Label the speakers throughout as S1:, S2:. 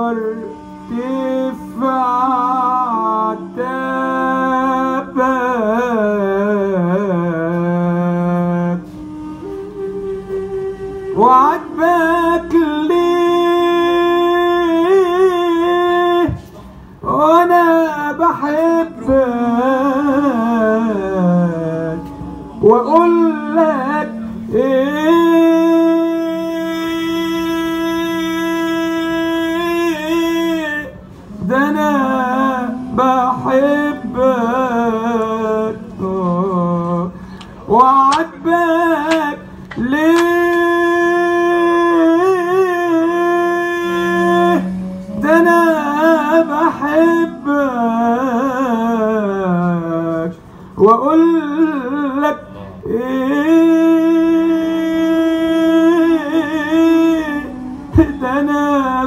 S1: وارتفع عتابك وعجبك ليه وانا بحبك واقول لك ايه ده انا بحبك آه، وعجبك ليه ده انا بحبك واقول لك ايه ده انا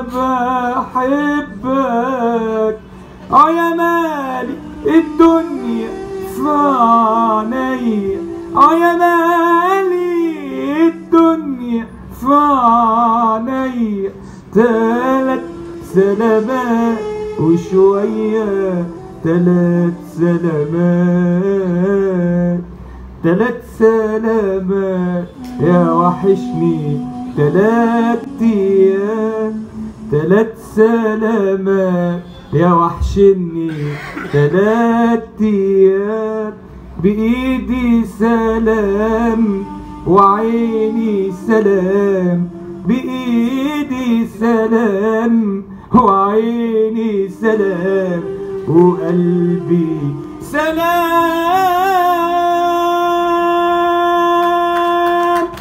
S1: بحبك اه يا مالي الدنيا في عينيا اه يا مالي الدنيا في عينيا تلات سلامات وشوية تلات سلامات تلات سلامات يا وحشني تلات ايام تلات سلامات يا وحشني تلات ايام بايدي سلام وعيني سلام بايدي سلام وعيني سلام وقلبي سلام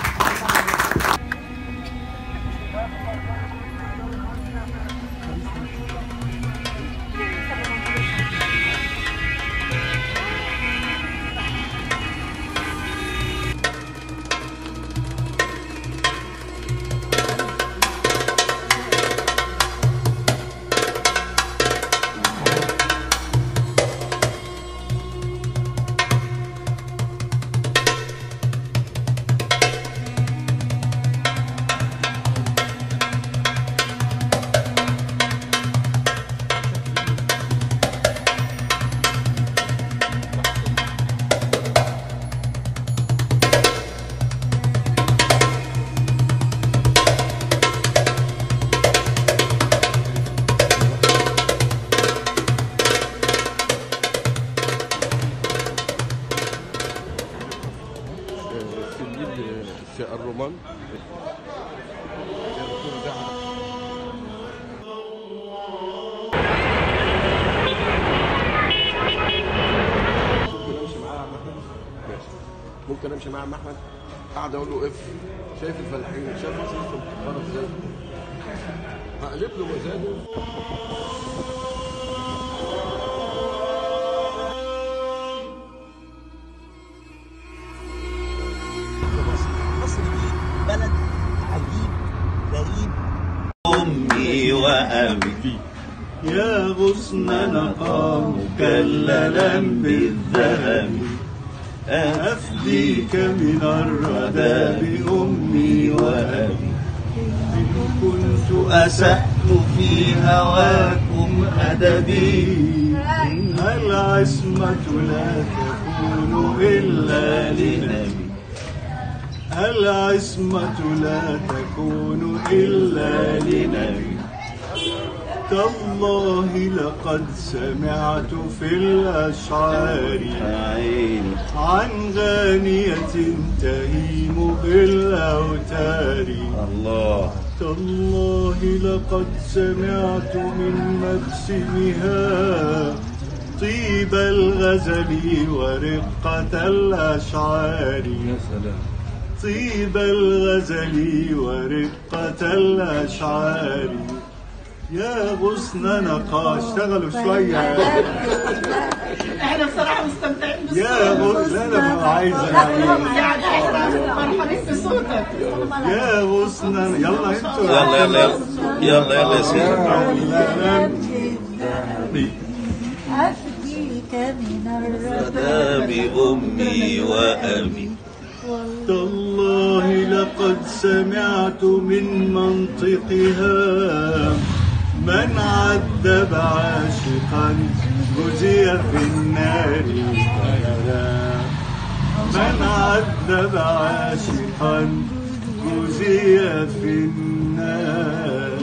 S2: في الليل في الرومان ممكن امشي معاه يا عم احمد ماشي ممكن امشي معاه يا عم احمد قاعد اقول له اف شايف الفلاحين شايف مصر لسه بتتخرج ازاي هقلب له مزاجه
S3: مصر مصر دي بلد عجيب غريب
S4: أمي وأبي يا غصن نقام مكللا بالذهب أفديك من الردى بأمي وأبي إن كنت أسأت في هواكم أدبي العصمة لا تكون إلا لنبي العصمة لا تكون إلا لنبي تالله لقد سمعت في الأشعار عن غانية تهيم بالأوتار الله تالله لقد سمعت من مقسمها طيب الغزل ورقة الأشعار طيب الغزل ورقة الأشعار يا غصن نقا اشتغلوا شوية
S5: احنا بصراحه مستمتعين
S4: يا غصن لا انا ما عايز أنا
S5: يعني احنا فرحانين بصوتك
S4: يا غصن يلا انتوا
S6: يلا يلا يلا يلا يا سيدي
S7: أفديك من الردى
S6: فدا بأمي وأبي
S4: تالله لقد سمعت من منطقها من عذب عاشقا جزي في النار من عذب عاشقا جزي في النار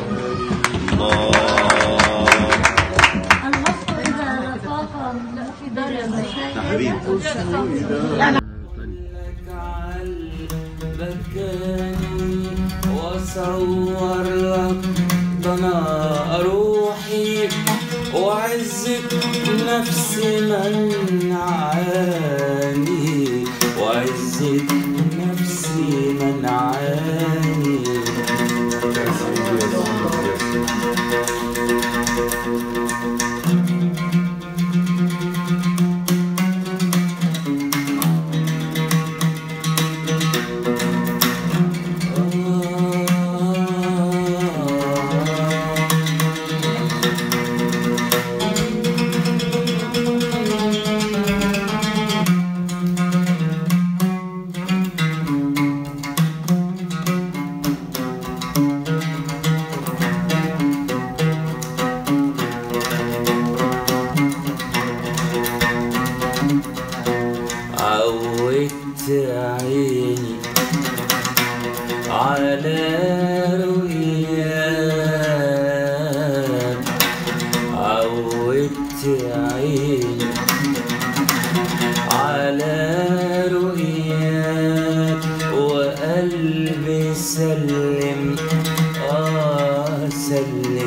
S7: الوصف إذا رفاق في دار المشايخ
S1: بكاني وصور لك ضنا روحي وعزة نفس من عاني وعزة نفس من عاني عودت عيني على رؤياك عودت عيني على رؤياك وقلبي سلم آه سلم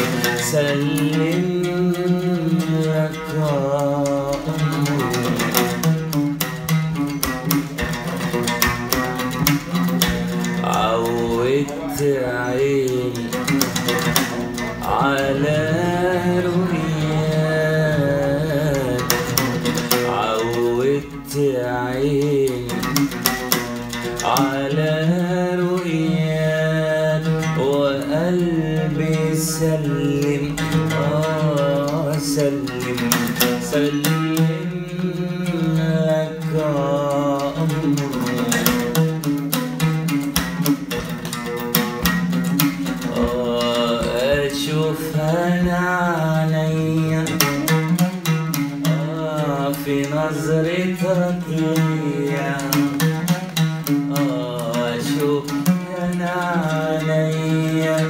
S1: سلم لك أمري عودت عيني على رؤياك عودت عيني على رؤياك وقلبي سلم آه سلم سلم لك أمري أشوف أنا عينيا آه في نظرتك ليا آه أشوف أنا عينيا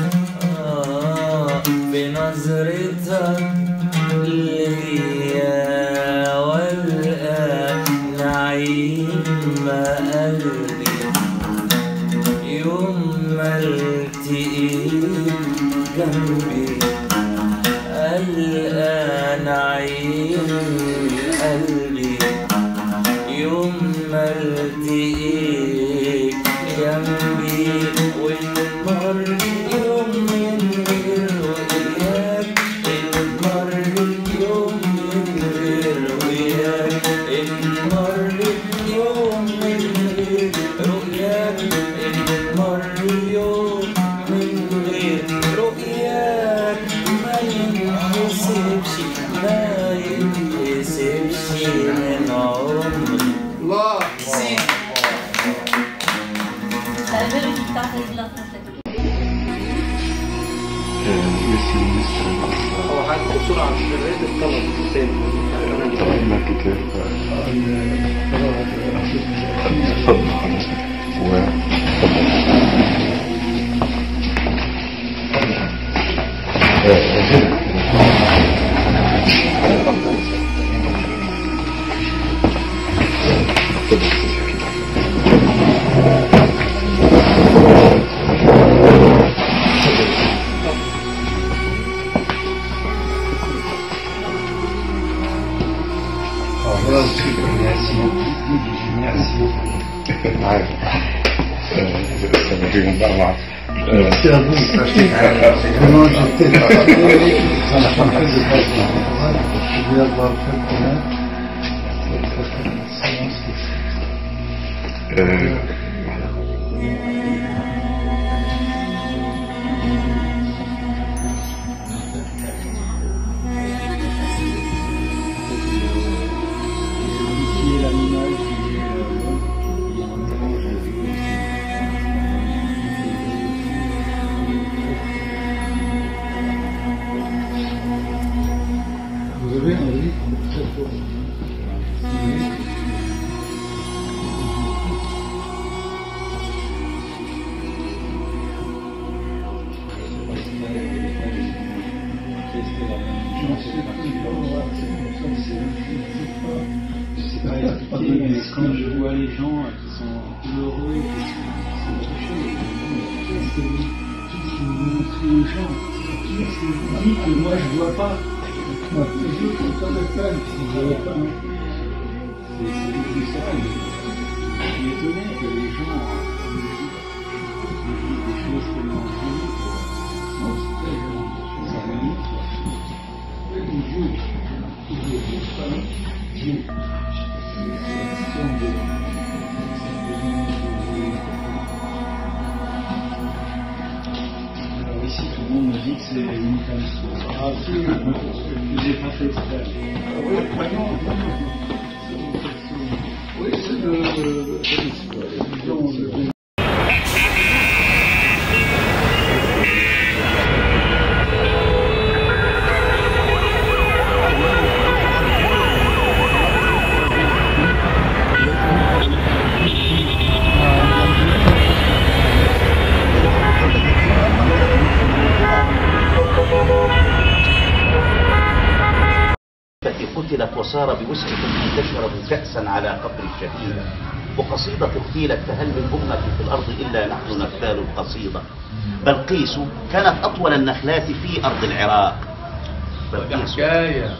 S1: آه في نظرتك ليا والآن نعيم قلبي يوم ما التقيت جنبي الآن عين قلبي يوم ما التقيت جنبي ونمر يوم من غير رؤياك نمر يوم من غير رؤياك نمر يوم من غير رؤياك نمر يوم من غير رؤياك ما ينحسبش ما ينحسبش من عمري
S2: الله
S7: تعبير تحت رجلك
S2: هو حاجة بسرعة عشان الريت الطلب تاني
S8: Merci à vous. Vraiment, j'étais ça m'a fait très de place. Je vais avoir fait quand même. Très, très, très, merci. Qui est l'animal qui est euh, qui est en orange et- Oui, oui, très fort. Oui. J'en sais pas, c'est comme ça, c'est je sais pas expliquer, mais quand je vois les gens qui sont heureux, qui sont c'est autre chose. Qu'est-ce que vous, qu'est-ce que vous montrez aux gens Qu'est-ce que vous dites que moi je vois pas Moi, toujours quand on me parle, si je vois pas. C'est c'est c'est ça. Je suis étonné que les gens euh, me disent des choses tellement jolies. que- Non, c'est très joli. C'est magnifique. Oui, Dieu. Dieu, Dieu, pas Dieu. C'est un de- Alors ici, tout le monde me dit que c'est une femme sourde. Ah si, j'ai pas fait exprès. Ah oui, non, non, non. C'est une femme sourde. Oui, c'est le... disons, le-
S3: التي قتلت وصار بوسعكم ان تشربوا كأسا على قبر الشهيد وقصيدة قيلت فهل من أمة في الأرض إلا نحن نغتال القصيدة بلقيس كانت أطول النخلات في أرض العراق بلقيس
S1: حكاية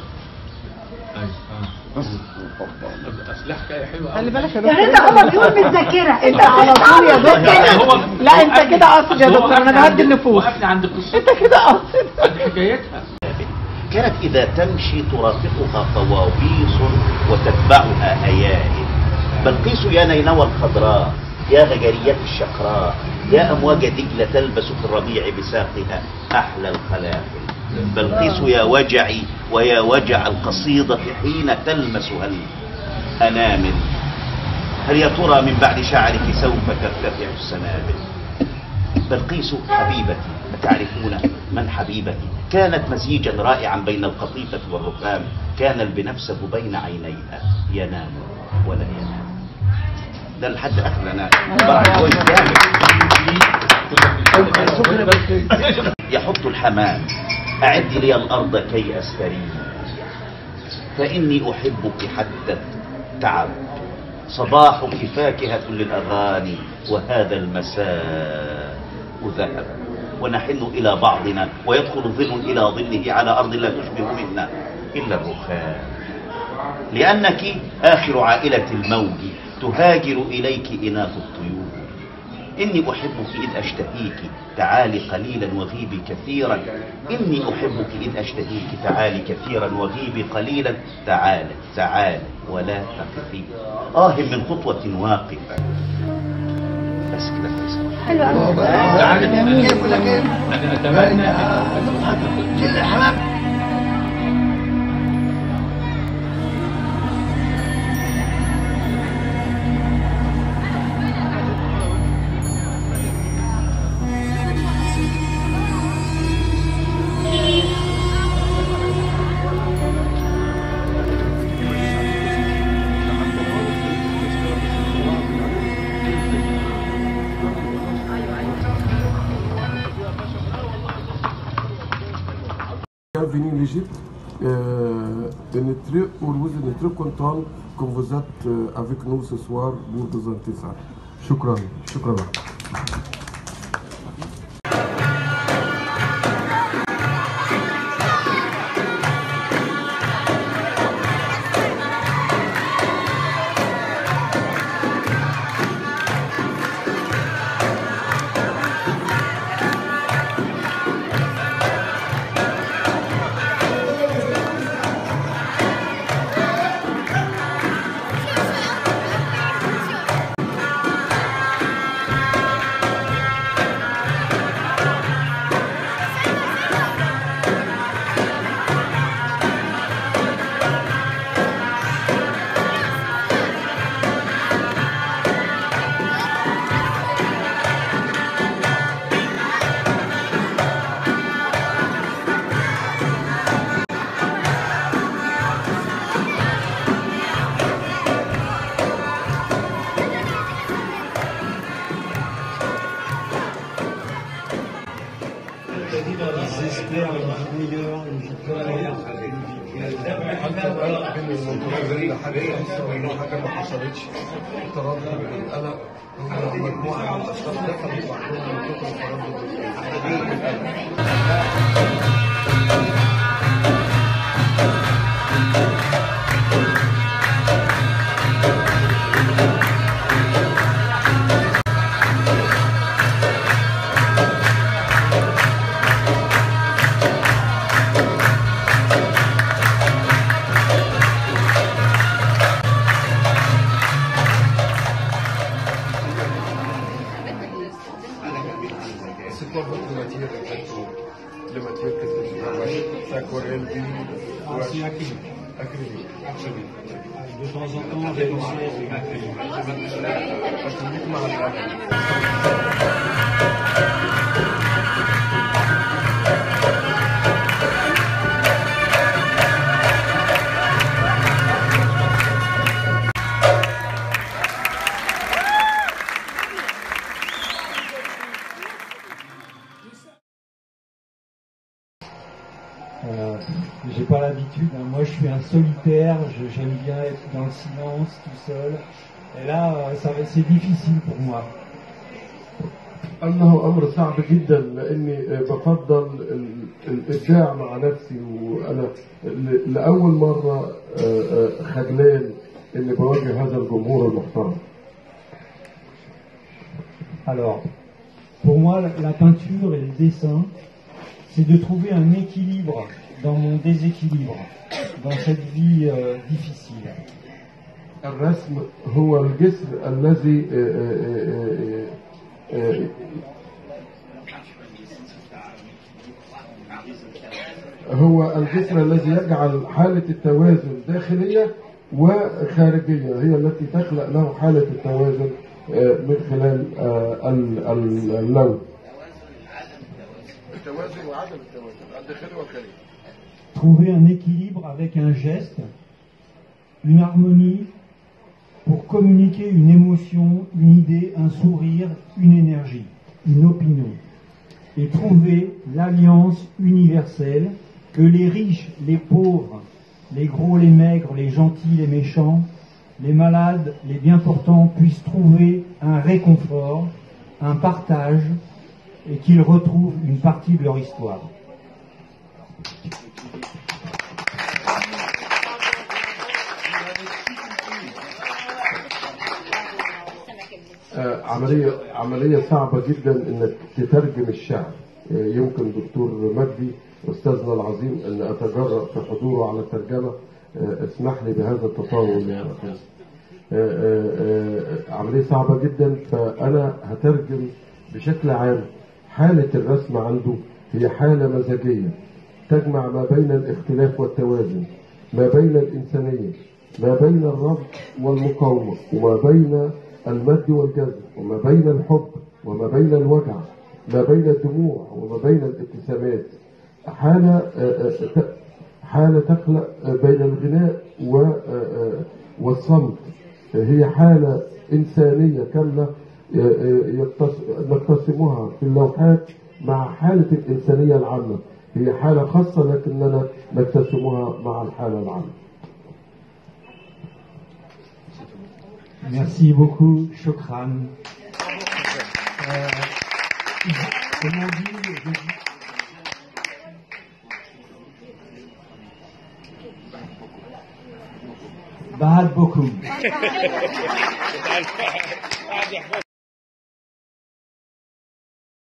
S1: اصل حكايه حلوه
S5: خلي بالك يا
S7: يعني انت
S5: دكتور
S7: هما بيقول متذكرة
S5: انت على طول يا دكتور لا انت كده قاصد يا دكتور انا بهدي النفوس
S1: وقفنا عند قصتها
S5: انت كده قاصد
S1: عند حكايتها
S3: كانت إذا تمشي ترافقها طواويس وتتبعها أيائل بلقيس يا نينوى الخضراء يا غجريات الشقراء يا أمواج دجلة تلبس في الربيع بساقها أحلى الخلافل بلقيس يا وجعي ويا وجع القصيدة حين تلمسها الأنامل هل يا ترى من بعد شعرك سوف ترتفع السنابل بلقيس حبيبتي أتعرفون من حبيبتي كانت مزيجا رائعا بين القطيفة والرخام كان البنفسج بين عينيها ينام ولا ينام ده لحد آخر أنا بعد جوي كامل يحط الحمام أعد لي الأرض كي أستريح فإني أحبك حتى التعب صباحك فاكهة للأغاني وهذا المساء ذهب ونحن إلى بعضنا ويدخل ظل إلى ظله على أرض لا تشبه منا إلا الرخام لأنك آخر عائلة الموج تهاجر إليك إناث الطيور إني أحبك إذ أشتهيك تعالي قليلا وغيبي كثيرا إني أحبك إذ أشتهيك تعالي كثيرا وغيبي قليلا تعال تعال ولا تقفي آه من خطوة واقفة بس كده كويس
S7: حلو قوي
S1: انا اتمنى
S2: Bienvenue en Égypte. Euh, on est très heureux, on est très content que vous êtes euh, avec nous ce soir pour présenter ça. Shukran. Shukran.
S9: Thank
S2: حتى القلق بين المنتظرين حاجه تحصل ولا حاجه ما حصلتش التردد القلق هو مجموعه من الاشخاص دخلوا بعضهم من كتر التردد القلق C'est quoi votre matière exactement La matière, qu'est-ce que tu travailles C'est aquarelle, huile
S9: C'est acrylique.
S2: Acrylique.
S9: De temps en temps, j'ai lancé avec acrylique.
S2: Acrylique مع القلم.
S9: Euh, j'ai pas l'habitude. hein. Moi, je suis un solitaire. je- J'aime bien être dans le silence, tout seul. Et là, euh, ça va- c'est difficile pour moi.
S2: أنه أمر صعب جدا لأني بفضل ال- الإبداع مع نفسي وأنا ل- لأول مرة آه، آه، خجلان إني بواجه هذا الجمهور المحترم.
S9: Alors, pour moi, la- la peinture et le dessin, c'est de trouver un équilibre dans mon déséquilibre, dans cette vie euh, difficile.
S2: الرسم هو الجسر الذي آه، آه، آه، آه، هو الجسر الذي يجعل حالة التوازن داخلية وخارجية هي التي تخلق له حالة التوازن آه، من خلال آه، ال- ال- اللون التوازن وعدم التوازن الداخلي والخارجي
S9: Trouver un équilibre avec un geste, une harmonie pour communiquer une émotion, une idée, un sourire, une énergie, une opinion. Et trouver l'alliance universelle que les riches, les pauvres, les gros, les maigres, les gentils, les méchants, les malades, les bien portants puissent trouver un réconfort, un partage et qu'ils retrouvent une partie de leur histoire.
S2: آه، عملية عملية صعبة جدا انك تترجم الشعر آه، يمكن دكتور مجدي استاذنا العظيم ان اتجرأ في حضوره على الترجمة آه، اسمح لي بهذا التطاول يا أخي. آه، آه، آه، عملية صعبة جدا فأنا هترجم بشكل عام حالة الرسم عنده هي حالة مزاجية تجمع ما بين الاختلاف والتوازن ما بين الإنسانية ما بين الرفض والمقاومة وما بين المد والجذب وما بين الحب وما بين الوجع ما بين الدموع وما بين الابتسامات حالة آه، آه، ت- حالة تخلق آه، بين الغناء و- آه، آه، والصمت هي حالة إنسانية كاملة آه، آه، يقتص- نقتسمها في اللوحات مع حالة الإنسانية العامة هي حالة خاصة لكننا نقتسمها مع الحالة العامة
S9: Merci beaucoup, Shokran. Euh, comment dire je- Bahad beaucoup.